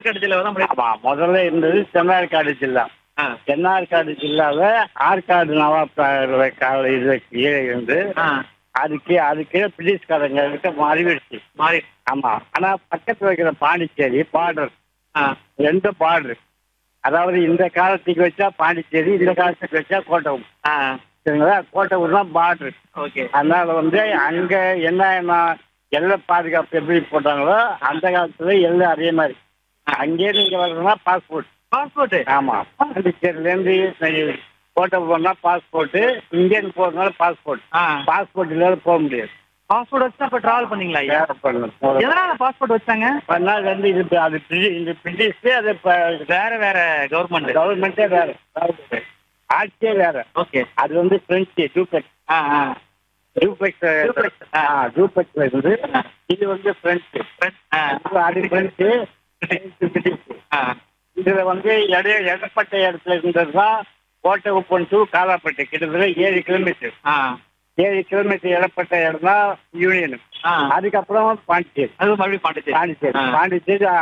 ஆற்காடு ஜில்லாவை தான் முன்னாடி- ஆமா முதல்ல இருந்தது தென்னார்காடு ஜில்லா ஆ, தென்னார்காடு ஜில்லாவை ஆற்காடு நவாப் கால இது கீழே இருந்து ஆ, அதுக்கு அதுக்கு பிரிட்டிஷ்காரங்க கிட்ட மாறிடுச்சு மாறி ஆமா ஆனா பக்கத்துல இருக்கிற பாண்டிச்சேரி பார்டர் ஆ, ரெண்டு பார்டர் அதாவது இந்த காலத்துக்கு வச்சா பாண்டிச்சேரி இந்த காலத்துக்கு வச்சா கோட்டை ஆ, சரிங்களா கோட்டை தான் பார்டர் ஓகே அதனால வந்து அங்க என்ன என்ன எல்லை பாதுகாப்பு எப்படி போட்டாங்களோ அந்த காலத்துல எல்லை அதே மாதிரி அங்கே நீங்க வரணும்னா பாஸ்போர்ட் பாஸ்போர்ட் ஆமா பாண்டிச்சேரில இருந்து கோட்டை போனா பாஸ்போர்ட் இந்தியன் போறதுனால பாஸ்போர்ட் ஆ பாஸ்போர்ட் இல்லாத போக முடியாது பாஸ்போர்ட் வச்சு அப்ப டிராவல் பண்ணீங்களா ஐயா வேற பண்ணணும் எதனால பாஸ்போர்ட் வச்சாங்க பண்ணால் வந்து இது இப்ப அது பிரி- இந்த பிரிட்டிஷ் அது இப்ப வேற வேற கவர்மெண்ட் கவர்மெண்ட்டே வேற ஆட்சியே வேற ஓகே அது வந்து பிரெஞ்சு டூபெக்ஸ் ஆ ஆ டூபெக்ஸ் Duplex, ஆ. டூபெக்ஸ்ல இருந்து இது வந்து பிரெஞ்சு ஆ, அது பிரெஞ்சு பிரிட்டிஷ் ஆ, இதுல வந்து இடைய இடப்பட்ட இடத்துல இருந்தது தான் கோட்டை உப்பன் டு காலாப்பட்டு கிட்டத்தட்ட ஏழு கிலோமீட்டர் ஆ, ஏழு கிலோமீட்டர் இடப்பட்ட இடம் தான் யூனியன் ஆ. அதுக்கப்புறம் பாண்டிச்சேரி அது மறுபடியும் பாண்டிச்சேரி பாண்டிச்சேரி ஆ. பாண்டிச்சேரி